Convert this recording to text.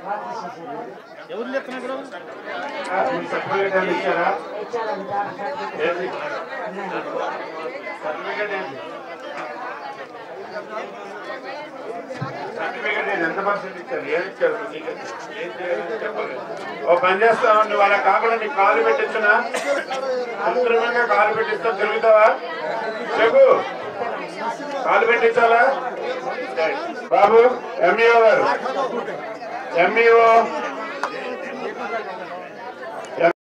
ఎవరు చెప్తున్నా ఇక్కడ మీ సర్టిఫికేట్ ఏమి ఇచ్చారా ఏంటి సర్టిఫికేట్ ఏంటి సర్టిఫికేట్ ఏంటి ఎంత పర్సెంట్ ఇచ్చారు ఏం ఇచ్చారు నీకు? ఏం చేయాలని చెప్పాలి ఓ పని చేస్తావా నువ్వు అలా కాకుండా నీకు కాలు పెట్టించునా కృత్రిమంగా కాలు పెట్టిస్తా తిరుగుతావా చెప్పు కాలు పెట్టించాలా బాబు ఎంఈఓ గారు ఎంఈఓ